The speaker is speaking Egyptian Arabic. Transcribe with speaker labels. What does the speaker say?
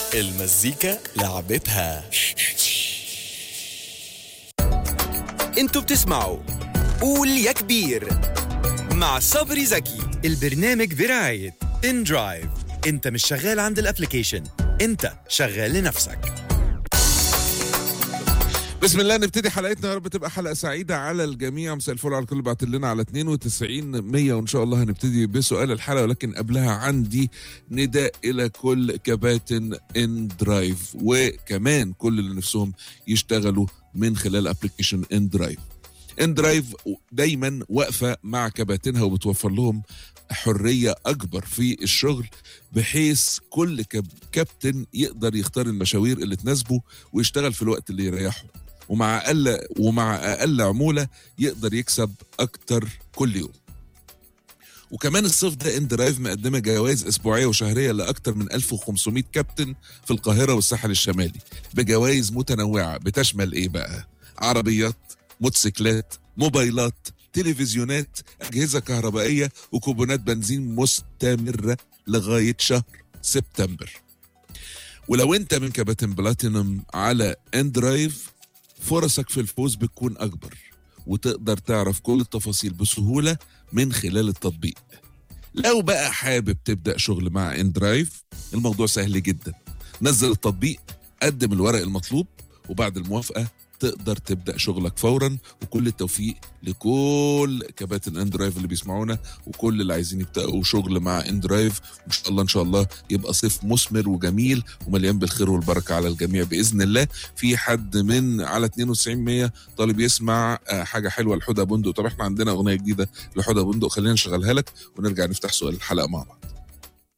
Speaker 1: المزيكا لعبتها
Speaker 2: انتوا بتسمعوا قول يا كبير مع صبري زكي البرنامج برعاية ان درايف انت مش شغال عند الابليكيشن انت شغال لنفسك
Speaker 3: بسم الله نبتدي حلقتنا يا رب تبقى حلقه سعيده على الجميع مساء الفل على الكل اللي بعت لنا على 92 100 وان شاء الله هنبتدي بسؤال الحلقه ولكن قبلها عندي نداء الى كل كباتن ان درايف وكمان كل اللي نفسهم يشتغلوا من خلال ابلكيشن ان درايف ان درايف دايما واقفه مع كباتنها وبتوفر لهم حريه اكبر في الشغل بحيث كل كب- كابتن يقدر يختار المشاوير اللي تناسبه ويشتغل في الوقت اللي يريحه ومع اقل ومع اقل عموله يقدر يكسب اكتر كل يوم وكمان الصيف ده ان درايف مقدمه جوائز اسبوعيه وشهريه لاكثر من 1500 كابتن في القاهره والساحل الشمالي بجوائز متنوعه بتشمل ايه بقى عربيات موتوسيكلات موبايلات تلفزيونات اجهزه كهربائيه وكوبونات بنزين مستمره لغايه شهر سبتمبر ولو انت من كباتن بلاتينوم على ان درايف فرصك في الفوز بتكون اكبر وتقدر تعرف كل التفاصيل بسهوله من خلال التطبيق لو بقى حابب تبدا شغل مع ان درايف الموضوع سهل جدا نزل التطبيق قدم الورق المطلوب وبعد الموافقه تقدر تبدا شغلك فورا وكل التوفيق لكل كباتن ان درايف اللي بيسمعونا وكل اللي عايزين يبداوا شغل مع ان درايف وان شاء الله ان شاء الله يبقى صيف مثمر وجميل ومليان بالخير والبركه على الجميع باذن الله في حد من على 92 100 طالب يسمع آه، حاجه حلوه لحدى بندق طب احنا عندنا اغنيه جديده لحدى بندق خلينا نشغلها لك ونرجع نفتح سؤال الحلقه مع بعض